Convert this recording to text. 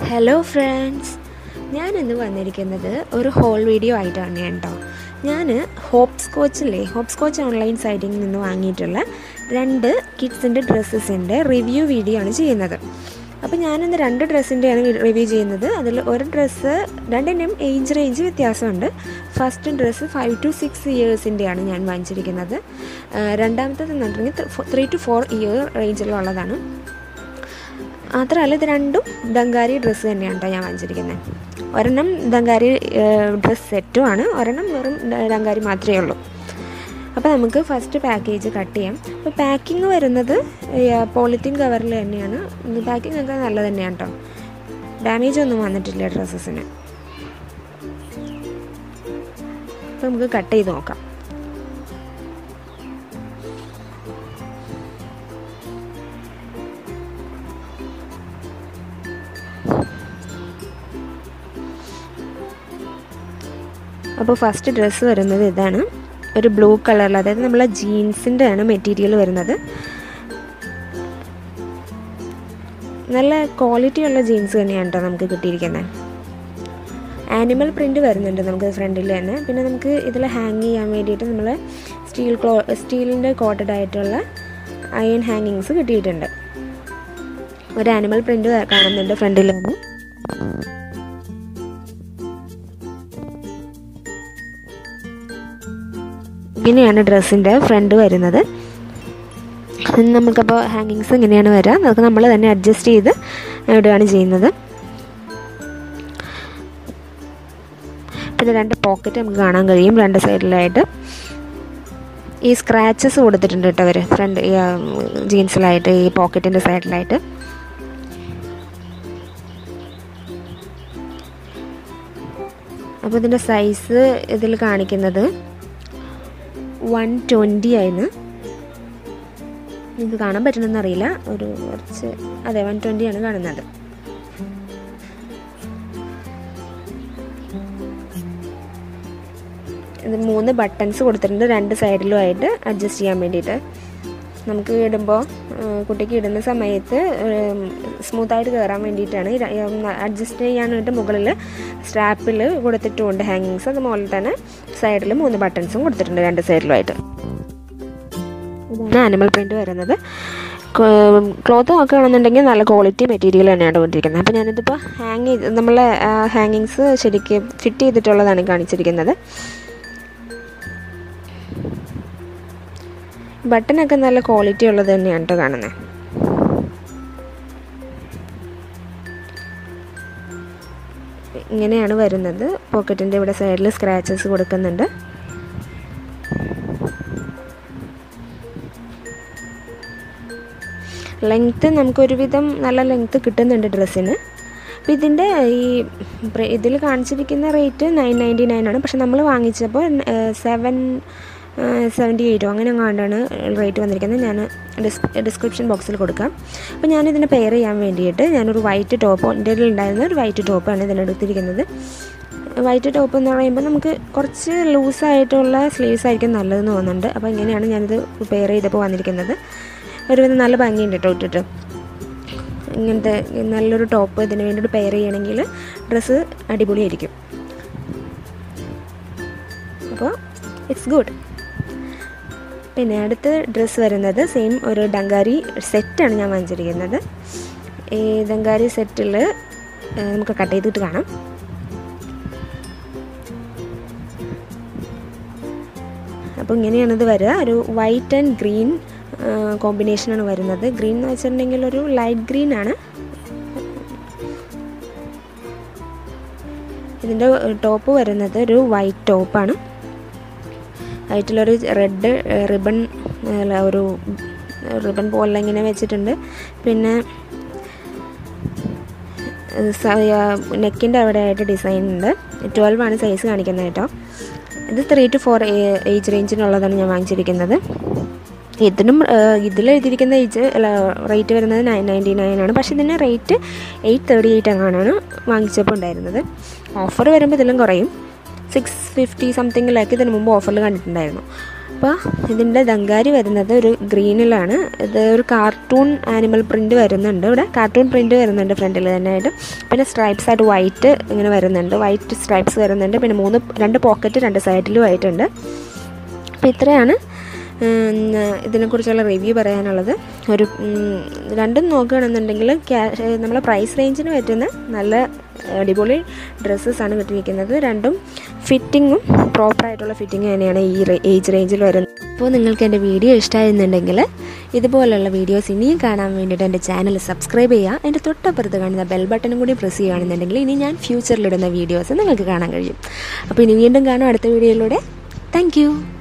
hello friends ഞാൻ ഇന്ന് വന്നിരിക്കുന്നത് ഒരു ഹോൾ വീഡിയോ ആയിട്ടാണ് കേട്ടോ ഞാൻ ഹോപ്സ് കോച്ചില്ലേ ഹോപ്സ് കോച്ച് ഓൺലൈൻ സൈറ്റിൽ നിന്ന് വാങ്ങിയിട്ടുള്ള രണ്ട് കിഡ്സിൻ്റെ ഡ്രസ്സസിൻ്റെ റിവ്യൂ വീഡിയോ ആണ് ചെയ്യുന്നത് അപ്പോൾ ഞാനിന്ന് രണ്ട് ഡ്രസ്സിൻ്റെയാണ് റിവ്യൂ ചെയ്യുന്നത് അതിൽ ഒരു ഡ്രസ്സ് രണ്ടിൻ്റെയും ഏജ് റേഞ്ച് വ്യത്യാസമുണ്ട് first dress five to six ഇയേഴ്സിൻ്റെയാണ് ഞാൻ വാങ്ങിച്ചിരിക്കുന്നത് രണ്ടാമത്തേത് എന്ന് പറഞ്ഞിട്ടുണ്ടെങ്കിൽ ത്രീ ടു ഫോർ ഇയർ റേഞ്ചിലുള്ളതാണ് മാത്രമല്ല ഇത് രണ്ടും ദങ്കാരി ഡ്രസ്സ് തന്നെയാണ് കേട്ടോ ഞാൻ വാങ്ങിച്ചിരിക്കുന്നത് ഒരെണ്ണം ദങ്കാരി ഡ്രസ്സ് സെറ്റുമാണ് ഒരെണ്ണം വെറും ദങ്കാരി മാത്രമേ ഉള്ളൂ അപ്പോൾ നമുക്ക് ഫസ്റ്റ് പാക്കേജ് കട്ട് ചെയ്യാം അപ്പോൾ പാക്കിങ് വരുന്നത് പോളിത്തീൻ കവറിൽ തന്നെയാണ് പാക്കിംഗ് ഒക്കെ നല്ലത് തന്നെയാണ് കേട്ടോ ഡാമേജ് ഒന്നും വന്നിട്ടില്ല ഡ്രസ്സസിന് അപ്പോൾ നമുക്ക് കട്ട് ചെയ്ത് നോക്കാം അപ്പോൾ ഫസ്റ്റ് ഡ്രസ്സ് വരുന്നത് ഇതാണ് ഒരു ബ്ലൂ കളറിൽ അതായത് നമ്മളെ ജീൻസിൻ്റെ ആണ് മെറ്റീരിയൽ വരുന്നത് നല്ല ക്വാളിറ്റി ഉള്ള ജീൻസ് തന്നെയാണ് കേട്ടോ നമുക്ക് കിട്ടിയിരിക്കുന്നത് ആനിമൽ പ്രിൻ്റ് വരുന്നുണ്ട് നമുക്ക് ഫ്രണ്ടിൽ തന്നെ പിന്നെ നമുക്ക് ഇതിൽ ഹാങ് ചെയ്യാൻ വേണ്ടിയിട്ട് നമ്മൾ സ്റ്റീൽ ക്ലോ സ്റ്റീലിൻ്റെ കോട്ടഡ് ആയിട്ടുള്ള അയൺ ഹാങ്ങിങ്സ് കിട്ടിയിട്ടുണ്ട് ഒരു ആനിമൽ പ്രിൻ്റ് കാണുന്നുണ്ട് ഫ്രണ്ടിൽ തന്നെ ഇങ്ങനെയാണ് ഡ്രസ്സിൻ്റെ ഫ്രണ്ട് വരുന്നത് നമുക്കപ്പോൾ ഹാങ്ങിങ്സ് ഇങ്ങനെയാണ് വരിക അതൊക്കെ നമ്മൾ തന്നെ അഡ്ജസ്റ്റ് ചെയ്ത് ഇടുകയാണ് ചെയ്യുന്നത് പിന്നെ രണ്ട് പോക്കറ്റ് നമുക്ക് കാണാൻ കഴിയും രണ്ട് സൈഡിലായിട്ട് ഈ സ്ക്രാച്ചസ് കൊടുത്തിട്ടുണ്ട് കേട്ടോ അവർ ഫ്രണ്ട് ജീൻസിലായിട്ട് ഈ പോക്കറ്റിൻ്റെ സൈഡിലായിട്ട് അപ്പോൾ ഇതിൻ്റെ സൈസ് ഇതിൽ കാണിക്കുന്നത് വൺ ട്വൻറ്റി ആയിരുന്നു നിങ്ങൾക്ക് കാണാൻ പറ്റണമെന്ന് അറിയില്ല ഒരു കുറച്ച് അതെ വൺ ട്വൻറ്റി ആണ് കാണുന്നത് ഇത് മൂന്ന് ബട്ടൺസ് കൊടുത്തിട്ടുണ്ട് രണ്ട് സൈഡിലുമായിട്ട് അഡ്ജസ്റ്റ് ചെയ്യാൻ വേണ്ടിയിട്ട് നമുക്ക് ഇടുമ്പോൾ കുട്ടിക്ക് ഇടുന്ന സമയത്ത് സ്മൂത്തായിട്ട് കയറാൻ വേണ്ടിയിട്ടാണ് അഡ്ജസ്റ്റ് ചെയ്യാനായിട്ട് മുകളിൽ സ്ട്രാപ്പിൽ കൊടുത്തിട്ടുമുണ്ട് ഹാങ്ങിങ്സ് അതുപോലെ തന്നെ സൈഡിൽ മൂന്ന് ബട്ടൺസും കൊടുത്തിട്ടുണ്ട് രണ്ട് സൈഡിലുമായിട്ട് ഇതാണ് ആനിമൽ പ്രിൻ്റ് വരുന്നത് ക്ലോത്ത് നോക്കുകയാണെന്നുണ്ടെങ്കിൽ നല്ല ക്വാളിറ്റി മെറ്റീരിയൽ തന്നെയാണ് കൊണ്ടിരിക്കുന്നത് അപ്പോൾ ഞാനിതിപ്പോൾ ഹാങ് ചെയ്ത് നമ്മളെ ഹാങ്ങിങ്സ് ശരിക്കും ഫിറ്റ് ചെയ്തിട്ടുള്ളതാണ് കാണിച്ചിരിക്കുന്നത് ബട്ടനൊക്കെ നല്ല ക്വാളിറ്റി ഉള്ളത് തന്നെയാണ് കേട്ടോ കാണുന്നത് ഇങ്ങനെയാണ് വരുന്നത് പോക്കറ്റിൻ്റെ ഇവിടെ സൈഡിൽ സ്ക്രാച്ചസ് കൊടുക്കുന്നുണ്ട് ലെങ്ത്ത് നമുക്കൊരുവിധം നല്ല ലെങ്ത്ത് കിട്ടുന്നുണ്ട് ഡ്രസ്സിന് അപ്പോൾ ഇതിൻ്റെ ഈ ഇതിൽ കാണിച്ചിരിക്കുന്ന റേറ്റ് നയൻ നയൻറ്റി നയൻ ആണ് പക്ഷെ നമ്മൾ വാങ്ങിച്ചപ്പോൾ സെവൻ സെവൻറ്റി എയ്റ്റോ അങ്ങനെ എങ്ങാണ്ടാണ് റേറ്റ് വന്നിരിക്കുന്നത് ഞാൻ ഡിസ് ഡിസ്ക്രിപ്ഷൻ ബോക്സിൽ കൊടുക്കാം അപ്പോൾ ഞാനിതിനെ പെയർ ചെയ്യാൻ വേണ്ടിയിട്ട് ഞാനൊരു വൈറ്റ് ടോപ്പ് എൻ്റെ ഉണ്ടായിരുന്ന ഒരു വൈറ്റ് ടോപ്പാണ് ഇതിനെടുത്തിരിക്കുന്നത് വൈറ്റ് ടോപ്പ് എന്ന് പറയുമ്പോൾ നമുക്ക് കുറച്ച് ലൂസായിട്ടുള്ള സ്ലീവ്സ് ആയിരിക്കും നല്ലതെന്ന് തോന്നുന്നുണ്ട് അപ്പോൾ ഇങ്ങനെയാണ് ഞാനിത് പെയർ ചെയ്തപ്പോൾ വന്നിരിക്കുന്നത് ഒരുവിധം നല്ല ഭംഗിയുണ്ട് കേട്ടോ ഇട്ടിട്ട് ഇങ്ങനത്തെ നല്ലൊരു ടോപ്പ് ഇതിന് വേണ്ടിയിട്ട് പെയർ ചെയ്യണമെങ്കിൽ ഡ്രസ്സ് അടിപൊളിയായിരിക്കും അപ്പോൾ ഇറ്റ്സ് ഗുഡ് പിന്നെ അടുത്ത ഡ്രസ്സ് വരുന്നത് സെയിം ഒരു ഡങ്കാരി സെറ്റാണ് ഞാൻ വാങ്ങിച്ചിരിക്കുന്നത് ഈ ഡങ്കാരി സെറ്റിൽ നമുക്ക് കട്ട് ചെയ്തിട്ട് കാണാം അപ്പോൾ ഇങ്ങനെയാണ് ഇത് വരിക ഒരു വൈറ്റ് ആൻഡ് ഗ്രീൻ കോമ്പിനേഷനാണ് വരുന്നത് ഗ്രീൻ എന്ന് വെച്ചിട്ടുണ്ടെങ്കിൽ ഒരു ലൈറ്റ് ഗ്രീൻ ആണ് ഇതിൻ്റെ ടോപ്പ് വരുന്നത് ഒരു വൈറ്റ് ടോപ്പാണ് വൈറ്റിലൊരു റെഡ് റിബൺ ഒരു റിബൺ പോലെ ഇങ്ങനെ വെച്ചിട്ടുണ്ട് പിന്നെ നെക്കിൻ്റെ അവിടെ ആയിട്ട് ഡിസൈൻ ഉണ്ട് ട്വൽവ് ആണ് സൈസ് കാണിക്കുന്നത് കേട്ടോ ഇത് ത്രീ ടു ഫോർ ഏജ് റേഞ്ചിനുള്ളതാണ് ഞാൻ വാങ്ങിച്ചിരിക്കുന്നത് ഇതിനും ഇതിൽ എഴുതിയിരിക്കുന്ന ഏജ് റേറ്റ് വരുന്നത് നയൻ നയൻറ്റി നയൻ ആണ് പക്ഷേ ഇതിന് റേറ്റ് എയ്റ്റ് തേർട്ടി എയ്റ്റ് അങ്ങാനാണ് വാങ്ങിച്ചപ്പോൾ ഉണ്ടായിരുന്നത് ഓഫർ വരുമ്പോൾ ഇതിലും കുറയും സിക്സ് ഫിഫ്റ്റി സംതിങ്ങിലൊക്കെ ഇതിന് മുമ്പ് ഓഫറിൽ കണ്ടിട്ടുണ്ടായിരുന്നു അപ്പോൾ ഇതിൻ്റെ ദങ്കാരി വരുന്നത് ഒരു ഗ്രീനിലാണ് ഇത് ഒരു കാർട്ടൂൺ ആനിമൽ പ്രിൻ്റ് വരുന്നുണ്ട് ഇവിടെ കാർട്ടൂൺ പ്രിൻ്റ് വരുന്നുണ്ട് ഫ്രണ്ടിൽ തന്നെ ആയിട്ട് പിന്നെ സ്ട്രൈപ്സ് ആയിട്ട് വൈറ്റ് ഇങ്ങനെ വരുന്നുണ്ട് വൈറ്റ് സ്ട്രൈപ്സ് വരുന്നുണ്ട് പിന്നെ മൂന്ന് രണ്ട് പോക്കറ്റ് രണ്ട് സൈഡിലും ആയിട്ടുണ്ട് അപ്പോൾ ഇത്രയാണ് ഉം, ഇതിനെക്കുറിച്ചുള്ള റിവ്യൂ പറയാനുള്ളത് ഒരു ഉം, രണ്ടും നോക്കുകയാണെന്നുണ്ടെങ്കിൽ ക്യാഷ് നമ്മളെ പ്രൈസ് റേഞ്ചിന് പറ്റുന്ന നല്ല അടിപൊളി ഡ്രസ്സസ്സാണ് കിട്ടിയിരിക്കുന്നത് രണ്ടും ഫിറ്റിങ്ങും പ്രോപ്പറായിട്ടുള്ള ഫിറ്റിംഗ് തന്നെയാണ് ഈ ഏജ് റേഞ്ചിൽ വരുന്നത് അപ്പോൾ നിങ്ങൾക്ക് എൻ്റെ വീഡിയോ ഇഷ്ടമായിരുന്നുണ്ടെങ്കിൽ ഇതുപോലുള്ള വീഡിയോസ് ഇനിയും കാണാൻ വേണ്ടിയിട്ട് എൻ്റെ ചാനൽ സബ്സ്ക്രൈബ് ചെയ്യുക എൻ്റെ തൊട്ടപ്പുറത്ത് കാണുന്ന ബെൽ ബട്ടണും കൂടി പ്രസ് ചെയ്യുകയാണെന്നുണ്ടെങ്കിൽ ഇനി ഞാൻ ഫ്യൂച്ചറിലിടുന്ന വീഡിയോസ് നിങ്ങൾക്ക് കാണാൻ കഴിയും അപ്പോൾ ഇനി വീണ്ടും കാണാം അടുത്ത വീഡിയോയിലൂടെ താങ്ക്